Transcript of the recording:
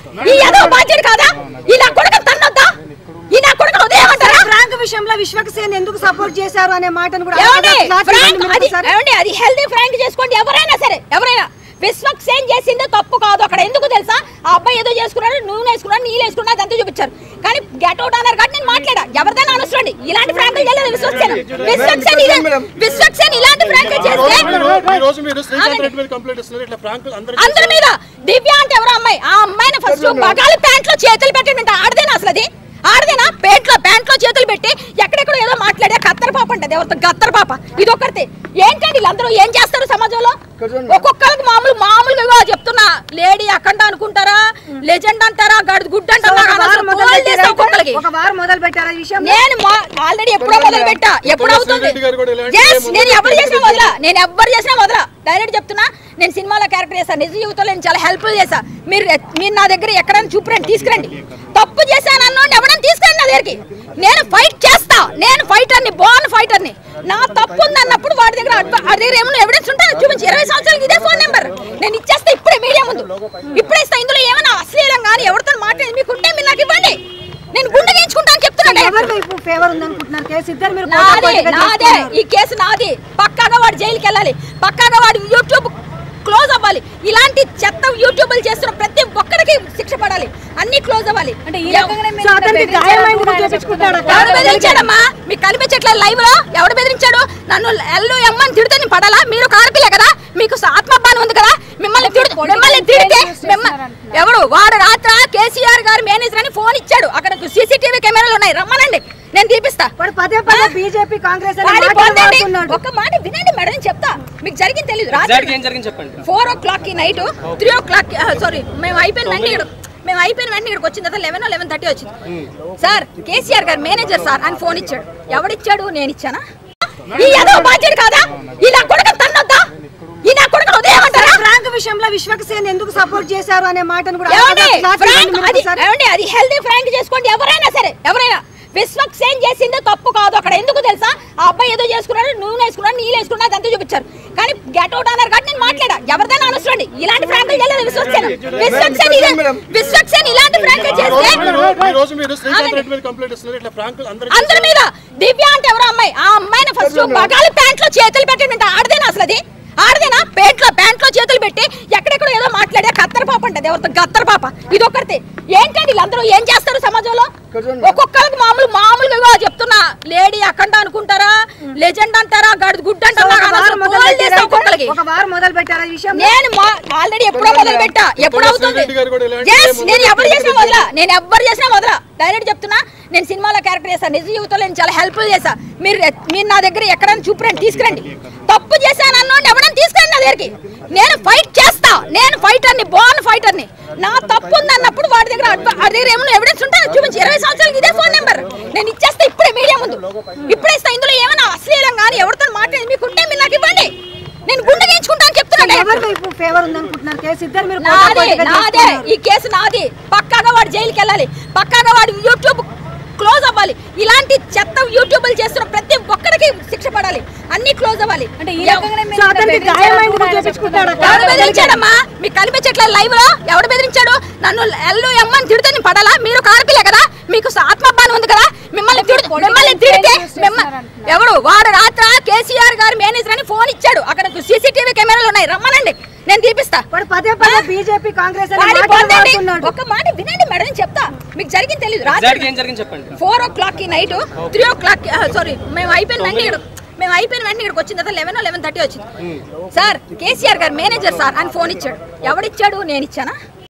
ఈ ఏదో బాధ్యత కాదా ఈ నా కొడుకు తన్నొద్దా ఈ నా కొడుకు ఉదయమంటారా ఫ్రాంక్ విషయంలో విశ్వక్సేన్ ఎందుకు సపోర్ట్ చేశారు అనే మాటను కూడా ఏమండి క్లాస్ ఫ్రాంక్ చేయండి మీరు అది ఒకసారి. ఏమండి అది హెల్దీ ఫ్రాంక్ చేసుకోండి ఎవరైనా సరే ఎవరైనా విశ్వక్సేన్ చేసిందే తప్పు కాదు అక్కడ ఎందుకు తెలుసా ఆ అబ్బాయి ఏదో చేసుకున్నాడు నూనె వేసుకున్నాడు నీళ్ళు వేసుకున్నాడు అదంతా చూపించారు కానీ గెట్ అవుట్ అన్నారు కాబట్టి నేను మాట్లాడా ఎవరిదైనా అనొచ్చండి ఇలాంటి ఫ్రాంక్ చేయలేదు విశ్వక్సేన్ విశ్వక్సేన్ ఇదే విశ్వక్సేన్ ఇలాంటి ఫ్రాంక్ చేస్తే ఈ రోజు మీరు శ్రీకాంత్ ఆగండి. రెడ్డి మీద కంప్లైంట్ ఇస్తున్నారు ఇట్లా ఫ్రాంకులు అందరూ అందరి మీద దివ్య అంటే ఎవరో అమ్మాయి ఆ అమ్మాయిని ఫస్ట్ బగాలి ప్యాంట్ లో చేతులు పెట్టండి ఆడదేనా అసలు అది ఆడదేనా ప్యాంట్ లో ప్యాంట్ లో చేతులు పెట్టి ఎక్కడెక్కడ ఏదో మాట్లాడే కత్తర పాప అంటది ఎవరితో గత్తర పాప ఇది ఒకటి ఏంటండి వీళ్ళందరూ ఏం చేస్తారు సమాజంలో ఒక్కొక్కరికి మామూలు మామూలుగా చెప్తున్నా లేడీ అఖండ అనుకుంటారా లెజెండ్ అంటారా గడ్ గుడ్ సో అంటారా ఒక వారం మొదలు గోల్డ్ చేస్తా ఒక్కొక్కరికి పెట్టారా? ఒక వారం మొదలు పెట్టారా ఈ విషయం నేను ఆల్రెడీ ఎప్పుడో మొదలు పెట్టా ఎప్పుడు అవుతుంది రెడ్డి గారు కూడా ఇలాంటి Yes, ఏమో నేను ఎవరు మొదలు చేసినా వదలా నేను ఎవ్వరు చేసినా వదలా డైరెక్ట్ చెప్తున్నా నేను సినిమాలో క్యారెక్టర్ చేశాను నిజ జీవితంలో నేను చాలా హెల్ప్ చేశా మీరు మీరు నా దగ్గర ఎక్కడైనా చూపురండి తీసుకురండి తప్పు చేశాను అన్నోండి ఎవరైనా తీసుకురండి నా దగ్గరికి నేను ఫైట్ చేస్తా నేను ఫైటర్ని బాన్ ఫైటర్ని నా తప్పు ఉంది అన్నప్పుడు వాడి దగ్గర అడ్వ- వాడి దగ్గర ఏమైనా ఎవిడెన్స్ ఉంటే నాకు చూపించి ఇరవై సంవత్సరాలకి ఇదే ఫోన్ నెంబర్ నేను ఇచ్చేస్తా ఇప్పుడే మీడియా ముందు ఇప్పుడే ఇస్తా ఇందులో ఏమైనా అశ్లీలం కానీ ఎవరితో మాట్లాడి మీకు ఉంటే మీరు నాకు ఇవ్వండి నేను గుండె గీయించుకుంటాను చెప్తున్నా ఎవరి వైపు ఫేవర్ ఉందనుకుంటున్నారు కేసు ఇద్దరు మీరు నాదే పోటాపోటీగా నాదే చేస్తున్నారు. ఈ కేసు నాది పక్కాగా వాడు జైలుకి వెళ్ళాలి పక్కాగా వాడు యూట్యూబ్ క్లోజ్ అవ్వాలి ఇలాంటి చెత్త యూట్యూబ్లు చేస్తున్న ప్రతి ఒక్కరికి శిక్ష పడాలి అన్ని క్లోజ్ అవ్వాలి అంటే సో అతనికి గాయమైంది కూడా చేపించుకుంటాడా? ఎవడు బెదిరించాడమ్మా మీకు కనిపించట్లే లైవ్ లో ఎవడు బెదిరించాడు నన్ను ఎల్లు ఎమ్మని తిడితే నేను పడాలా మీరు కారపిల్లే కదా మీకు ఆత్మబానం ఉంది కదా మిమ్మల్ని తిడు మిమ్మల్ని తిడితే మిమ్మ- ఎవడు వాడు రాత్ర కేసీఆర్ గారు మేనేజర్ అని ఫోన్ ఇచ్చాడు అక్కడ సీసీటీవీ కెమెరాలు ఉన్నాయి రమ్మనండి నేను తీపిస్తా వాడు పదే పదే బీజేపీ కాంగ్రెస్ అనే వాడి మాటలు పొందండి. వాడుతున్నాడు. ఒక్క మాట వినండి మేడం నేను చెప్తా మీకు జరిగింది తెలియదు ఎగ్జాక్ట్గా రాత్రి ఏం జరిగింది చెప్పండి ఫోర్ ఓ క్లాక్ కి night three o'clock sorry మేము అయిపోయిన వెంటనే ఇక్కడ మేము అయిపోయిన వెంటనే ఇక్కడికి వచ్చిన తర్వాత లెవెన్ లెవెన్ థర్టీ వచ్చింది సార్ కేసీఆర్ గారు మేనేజర్ సార్ అని ఫోన్ ఇచ్చాడు ఎవడిచ్చాడు నేను ఇచ్చానా ఈ ఏదో బాధ్యత కాదా ఈ నా కొడుకు తన్నొద్దా ఈ నా కొడుకు ఉదయమంటారా ఫ్రాంక్ విషయంలో విశ్వక్సేన్ ఎందుకు సపోర్ట్ చేశారు అనే మాటను కూడా ఏమండి క్లాస్ చేయండి ఫ్రాంక్ మీరు అది ఒకసారి. ఏమండి అది హెల్దీ ఫ్రాంక్ చేసుకోండి ఎవరైనా సరే ఎవరైనా విశ్వక్సేన్ చేసిందే తప్పు కాదు అక్కడ ఎందుకు తెలుసా ఆ అబ్బాయి ఏదో చేసుకున్నాడు నూనె వేసుకున్నాడు నీళ్ళు వేసుకున్నాడు అదంతా చూపించారు కానీ గెట్ అవుట్ అన్నారు కాబట్టి నేను మాట్లాడా ఎవరిదైనా అనొచ్చండి ఇలాంటి ఫ్రాంక్ చేయలేదు విశ్వక్సేన్ విశ్వక్సేన్ ఇదే విశ్వక్సేన్ ఇలాంటి ఫ్రాంక్ చేస్తే ఈ రోజు మీరు శ్రీకాంత్ ఆగండి. రెడ్డి మీద కంప్లైంట్ ఇస్తున్నారు ఇట్లా ఫ్రాంకులు అందరూ అందరి మీద దివ్య అంటే ఎవరో అమ్మాయి ఆ అమ్మాయిని ఫస్ట్ బగాలి ప్యాంట్ లో చేతులు పెట్టండి ఆడదేనా అసలు అది ఆడదేనా ప్యాంట్ లో ప్యాంట్ లో చేతులు పెట్టి ఎక్కడెక్కడ ఏదో మాట్లాడే కత్తర పాప అంటది ఎవరితో గత్తర పాప ఇది ఒకటి ఏంటండి వీళ్ళందరూ ఏం చేస్తారు సమాజంలో ఒక్కొక్కరికి మామూలు మామూలుగా చెప్తున్నా లేడీ అఖండ అనుకుంటారా లెజెండ్ అంటారా గడ్ గుడ్ సో అంటారా ఒక వారం మొదలు గోల్డ్ చేస్తా పెట్టారా? ఒక్కొక్కరికి ఒక వారం మొదలు పెట్టారా ఈ విషయం నేను ఆల్రెడీ ఎప్పుడో మొదలు పెట్టా ఎప్పుడు అవుతుంది రెడ్డి గారు కూడా ఇలాంటి Yes, ఏమో నేను ఎవరు మొదలు చేసినా వదలా నేను ఎవరు చేసినా వదలా డైరెక్ట్ చెప్తున్నా నేను సినిమాలో క్యారెక్టర్ చేశాను నిజ జీవితంలో నేను చాలా హెల్ప్ చేశా మీరు మీరు నా దగ్గర ఎక్కడైనా చూపురండి తీసుకురండి తప్పు చేశాను అన్నోండి ఎవరైనా తీసుకురండి నా దగ్గరికి నేను ఫైట్ చేస్తా నేను ఫైటర్ని బాన్ ఫైటర్ని నా తప్పు ఉంది అన్నప్పుడు వాడి దగ్గర అడ్వ- వాడి దగ్గర ఏమైనా ఎవిడెన్స్ ఉంటే నాకు చూపించి ఇరవై సంవత్సరాలకి ఇదే ఫోన్ నెంబర్ నేను ఇచ్చేస్తా ఇప్పుడే మీడియా ముందు ఇప్పుడే ఇస్తా ఇందులో ఏమైనా అశ్లీలం కానీ ఎవరితో మాట్లాడి మీకు ఉంటే మీరు నాకు ఇవ్వండి నేను గుండె గీయించుకుంటాను చెప్తున్నా ఎవరి వైపు ఫేవర్ ఉందనుకుంటున్నారు కేసు ఇద్దరు మీరు నాదే పోటాపోటీగా నాదే చేస్తున్నారు. ఈ కేసు నాది పక్కాగా వాడు జైలుకి వెళ్ళాలి పక్కాగా వాడు యూట్యూబ్ క్లోజ్ అవ్వాలి ఇలాంటి చెత్త యూట్యూబ్లు చేస్తున్న ప్రతి ఒక్కరికి శిక్ష పడాలి అన్ని క్లోజ్ అవ్వాలి అంటే సో అతనికి గాయమైంది కూడా చేపించుకుంటాడా? ఎవడు బెదిరించాడమ్మా మీకు కనిపించట్లే లైవ్ లో ఎవడు బెదిరించాడు నన్ను ఎల్లు ఎమ్మని తిడితే నేను పడాలా మీరు కారపిల్లే కదా మీకు ఆత్మబానం ఉంది కదా మిమ్మల్ని తిడు మిమ్మల్ని తిడితే మిమ్మ- ఎవడు వాడు రాత్ర కేసీఆర్ గారు మేనేజర్ అని ఫోన్ ఇచ్చాడు అక్కడ సీసీటీవీ కెమెరాలు ఉన్నాయి రమ్మనండి నేను తీపిస్తా వాడు పదే పదే బీజేపీ కాంగ్రెస్ అనే వాడి మాటలు పొందండి. వాడుతున్నాడు. ఒక్క మాట వినండి మేడం నేను చెప్తా మీకు జరిగింది తెలియదు ఎగ్జాక్ట్గా రాత్రి ఏం జరిగింది చెప్పండి ఫోర్ ఓ క్లాక్ కి night three o'clock sorry మేము అయిపోయిన వెంటనే ఇక్కడ మేము అయిపోయిన వెంటనే ఇక్కడికి వచ్చిన తర్వాత లెవెన్ లెవెన్ థర్టీ వచ్చింది సార్ కేసీఆర్ గారు మేనేజర్ సార్ అని ఫోన్ ఇచ్చాడు ఎవడిచ్చాడు నేను ఇచ్చానా